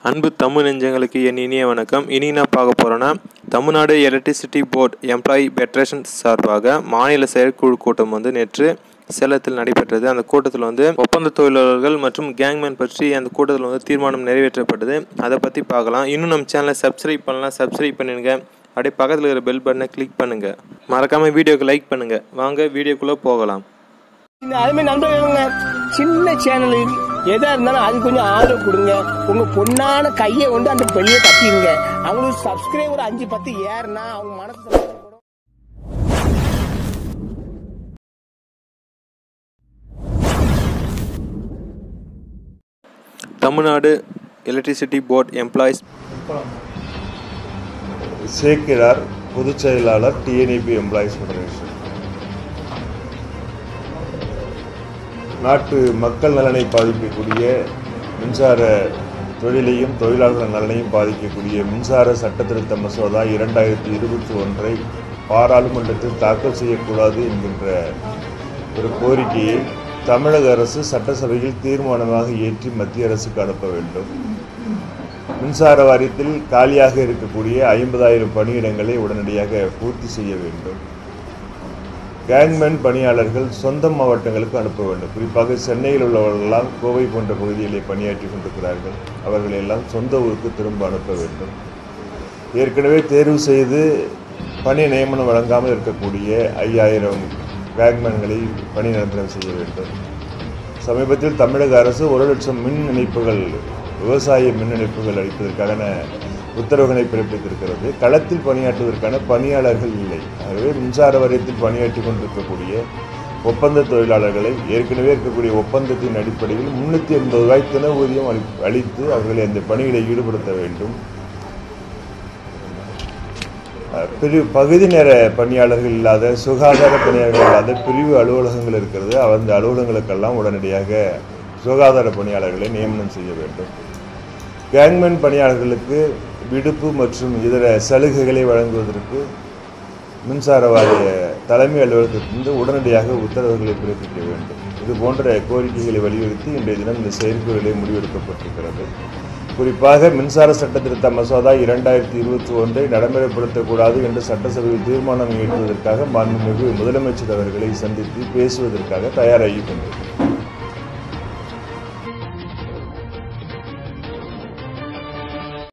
அன்பு தமிழ் நெஞ்சங்களுக்கு என் இனிய வணக்கம் இனி நான் பார்க்க போகிறேன்னா Tamil Nadu electricity board employee federation சார்பாக மாநில செயற்குழு கூட்டம் வந்து நேற்று சேலத்தில் நடைபெற்றது அந்த கூட்டத்தில் வந்து ஒப்பந்த தொழிலாளர்கள் மற்றும் கேங்மேன் பற்றி அந்த கூட்டத்தில் வந்து தீர்மானம் நிறைவேற்றப்பட்டது அதை பற்றி பார்க்கலாம் இன்னும் நம்ம சேனலை சப்ஸ்கிரைப் பண்ணலாம் சப்ஸ்கிரைப் பண்ணிடுங்க அப்படியே பக்கத்தில் இருக்கிற பெல் பட்டனை கிளிக் பண்ணுங்கள் மறக்காமல் வீடியோக்கு லைக் பண்ணுங்கள் வாங்க வீடியோக்குள்ளே போகலாம் இந்த அதுமாதிரி நண்பர்களுங்க சின்ன சேனல் எதா இருந்தாலும் அது கொஞ்சம் ஆதரவு கொடுங்க உங்க பொண்ணான கையை கொண்டு அந்த பெண்ணியை தட்டிடுங்க அவங்களுக்கு சப்ஸ்கிரைபர் அஞ்சு பத்து ஏறுனா அவங்க மனசு சந்தோஷப்படும். தமிழ்நாடு எலக்ட்ரிசிட்டி போர்ட் எம்ப்ளாயிஸ் சேக்கிரார் பொதுச் செயலாளர் டிஎன்இபி எம்ப்ளாயிஸ் ஃபெடரேஷன் நாட்டு மக்கள் நலனை பாதிக்கக்கூடிய மின்சார தொழிலையும் தொழிலாளர்கள் நலனையும் பாதிக்கக்கூடிய மின்சார சட்ட திருத்த மசோதா இரண்டாயிரத்தி இருபத்தி ஒன்றை பாராளுமன்றத்தில் தாக்கல் செய்யக்கூடாது என்கின்ற ஒரு கோரிக்கையை தமிழக அரசு சட்டசபையில் தீர்மானமாக ஏற்றி மத்திய அரசுக்கு அனுப்ப வேண்டும் மின்சார வாரியத்தில் காலியாக இருக்கக்கூடிய ஐம்பதாயிரம் பணியிடங்களை உடனடியாக பூர்த்தி செய்ய வேண்டும் கேங்மேன் பணியாளர்கள் சொந்த மாவட்டங்களுக்கு அனுப்ப வேண்டும் குறிப்பாக சென்னையில் உள்ளவர்களெல்லாம் கோவை போன்ற பகுதிகளிலே பணியாற்றி கொண்டிருக்கிறார்கள் அவர்களை எல்லாம் சொந்த ஊருக்கு திரும்ப அனுப்ப வேண்டும் ஏற்கனவே தேர்வு செய்து பணி நியமனம் வழங்காமல் இருக்கக்கூடிய ஐயாயிரம் கேங்மேன்களை பணி நிரந்தரம் செய்ய வேண்டும் சமீபத்தில் தமிழக அரசு ஒரு லட்சம் மின் இணைப்புகள் விவசாய மின் இணைப்புகள் அளிப்பதற்கான உத்தரவுகளை பிறப்பித்திருக்கிறது களத்தில் பணியாற்றுவதற்கான பணியாளர்கள் இல்லை ஆகவே மின்சார வாரியத்தில் பணியாற்றி கொண்டிருக்கக்கூடிய ஒப்பந்த தொழிலாளர்களை ஏற்கனவே இருக்கக்கூடிய ஒப்பந்தத்தின் அடிப்படையில் முன்னூற்றி எண்பது ரூபாய் தின ஊதியம் அளி அளித்து அவர்களை அந்த பணிகளை ஈடுபடுத்த வேண்டும் பிரிவு பகுதி நேர பணியாளர்கள் இல்லாத சுகாதார பணியாளர்கள் இல்லாத பிரிவு அலுவலகங்கள் இருக்கிறது அந்த அலுவலகங்களுக்கெல்லாம் உடனடியாக சுகாதார பணியாளர்களை நியமனம் செய்ய வேண்டும் கேங்மேன் பணியாளர்களுக்கு விடுப்பு மற்றும் இதர சலுகைகளை வழங்குவதற்கு மின்சார வாரிய தலைமை அலுவலகத்திலிருந்து உடனடியாக உத்தரவுகளை பிறப்பிக்க வேண்டும் இது போன்ற கோரிக்கைகளை வலியுறுத்தி இன்றைய தினம் இந்த செயற்குழுவிலே முடிவெடுக்கப்பட்டிருக்கிறது குறிப்பாக மின்சார சட்ட திருத்த மசோதா இரண்டாயிரத்தி இருபத்தி ஒன்றை நடைமுறைப்படுத்தக்கூடாது என்று சட்டசபையில் தீர்மானம் இயற்றுவதற்காக மாண்புமிகு முதலமைச்சர் அவர்களை சந்தித்து பேசுவதற்காக தயாராகி கொண்டிருக்கிறார்